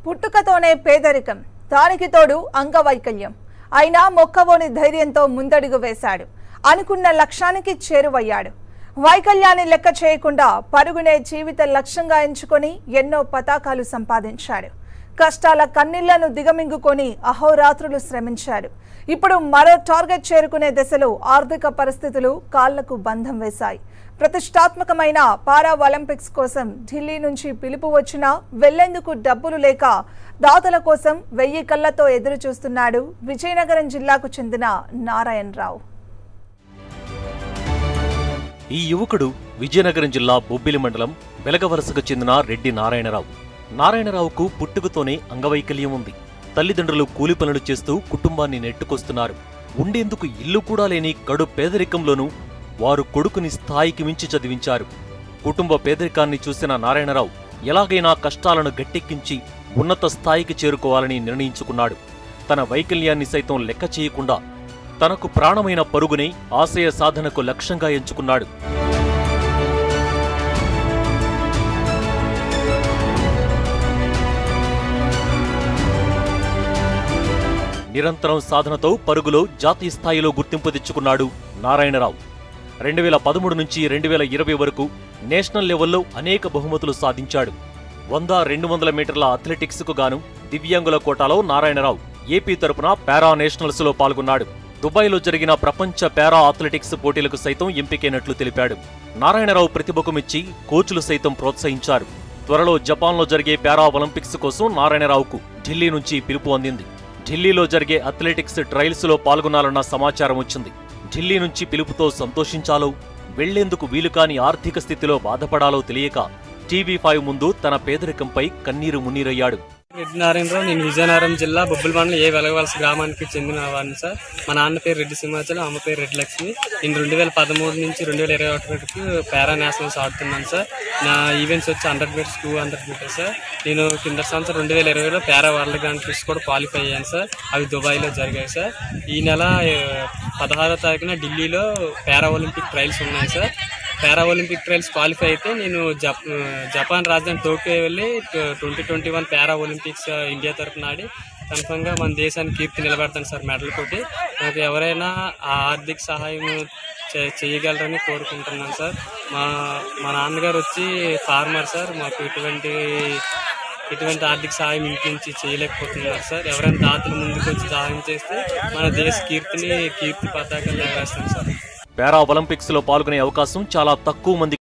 పుట్టుకతోనే పేదరికం దానికి తోడు అంగవైకల్యం అయినా మొక్కవోని ధైర్యంతో ముందడుగు వేశాడు అనుకున్న లక్ష్యానికి చేరువయ్యాడు వైకల్యాన్ని లెక్క చేయకుండా పరుగునే జీవిత లక్ష్యంగా ఎంచుకొని ఎన్నో పతాకాలు సంపాదించాడు కష్టాల కన్నీళ్లను దిగమింగుకొని అహోరాత్రులు శ్రమించాడు ఇప్పుడు మరో టార్గెట్ చేరుకునే దశలో ఆర్థిక పరిస్థితులు కాళ్లకు బంధం వేశాయి ప్రతిష్టాత్మకమైన పారా ఒలింపిక్స్ కోసం ఢిల్లీ నుంచి పిలుపు వచ్చినా వెళ్లేందుకు డబ్బులు లేక దాతల కోసం వెయ్యి కళ్లతో ఎదురు చూస్తున్నాడు విజయనగరం జిల్లాకు చెందిన నారాయణరావు ఈ యువకుడు విజయనగరం జిల్లా బొబ్బిలి మండలం వెలగవలసకు చెందిన రెడ్డి నారాయణరావు నారాయణరావుకు పుట్టుకతోనే అంగవైకల్యం ఉంది తల్లిదండ్రులు కూలి పనులు చేస్తూ కుటుంబాన్ని నెట్టుకొస్తున్నారు ఉండేందుకు ఇల్లు కూడా లేని కడు పేదరికంలోనూ వారు కొడుకుని స్థాయికి మించి చదివించారు కుటుంబ పేదరికాన్ని చూసిన నారాయణరావు ఎలాగైనా కష్టాలను గట్టెక్కించి ఉన్నత స్థాయికి చేరుకోవాలని నిర్ణయించుకున్నాడు తన వైకల్యాన్ని సైతం లెక్క చేయకుండా తనకు ప్రాణమైన పరుగునే ఆశయ సాధనకు లక్ష్యంగా ఎంచుకున్నాడు నిరంతరం సాధనతో పరుగులో జాతీయ స్థాయిలో గుర్తింపు తెచ్చుకున్నాడు నారాయణరావు రెండు వేల పదమూడు నుంచి రెండు వేల ఇరవై వరకు నేషనల్ లెవెల్లో అనేక బహుమతులు సాధించాడు వంద రెండు వందల మీటర్ల అథ్లెటిక్స్కు గాను దివ్యాంగుల కోటాలో నారాయణరావు ఏపీ తరపున పారా నేషనల్స్ లో పాల్గొన్నాడు దుబాయ్లో జరిగిన ప్రపంచ పారా అథ్లెటిక్స్ పోటీలకు సైతం ఎంపికైనట్లు తెలిపాడు నారాయణరావు ప్రతిభకు మెచ్చి కోచ్లు సైతం ప్రోత్సహించారు త్వరలో జపాన్లో జరిగే పారా ఒలింపిక్స్ కోసం నారాయణరావుకు ఢిల్లీ నుంచి పిలుపు అందింది ఢిల్లీలో జరిగే అథ్లెటిక్స్ ట్రయల్స్ లో పాల్గొనాలన్న సమాచారం వచ్చింది ఢిల్లీ నుంచి పిలుపుతో సంతోషించాలో వెళ్లేందుకు వీలుకాని ఆర్థిక స్థితిలో బాధపడాలో తెలియక టీవీ ఫైవ్ ముందు తన పేదరికంపై కన్నీరు మున్నీరయ్యాడు రెడ్డి నారాయణరావు నేను విజయనగరం జిల్లా బొబ్బుల మండలం ఏ వెలగవలస గ్రామానికి చెందిన వాడిని సార్ మా నాన్న పేరు రెడ్డి సింహాచలం అమ్మ పేరు రెడ్డి లక్ష్మి నేను రెండు వేల పదమూడు నుంచి రెండు వేల ఇరవై ఒకటి వరకు పారా నేషనల్స్ ఆడుతున్నాను సార్ నా ఈవెంట్స్ వచ్చి hundred metres two hundred metres sir నేను కింద సంవత్సరం రెండు వేల ఇరవైలో పారా వరల్డ్ గ్రాండ్ ప్రిక్స్ కూడా క్వాలిఫై అయ్యాను సార్ అవి దుబాయ్లో జరిగాయి సార్ ఈ నెల ఆ, పదహారో తారీఖున ఢిల్లీలో పారా ఒలింపిక్ ట్రయల్స్ ఉన్నాయి sir para Olympic trials qualify అయితే నేను జప్ జపాన్ రాజధాని టోక్యో వెళ్ళి twenty twenty one para Olympics India తరఫున ఆడి కన్ఫర్మ్గా మన దేశానికి కీర్తి నిలబెడతాను సార్ మెడల్ కొట్టి నాకు ఎవరైనా ఆ ఆర్థిక సహాయం చే- చేయగలరని కోరుకుంటున్నాను సార్ మా మా నాన్నగారు వచ్చి ఫార్మర్ సార్ మాకు ఇటువంటి ఇటువంటి ఆర్థిక సహాయం ఇంటి నుంచి చేయలేకపోతున్నారు సార్ ఎవరైనా దాతలు ముందుకు వచ్చి సహాయం చేస్తే మన దేశ కీర్తిని కీర్తి పతాకాలు ఎగరేస్తాం సార్ పారా ఒలింపిక్స్ లో పాల్గొనే అవకాశం చాలా తక్కువ మంది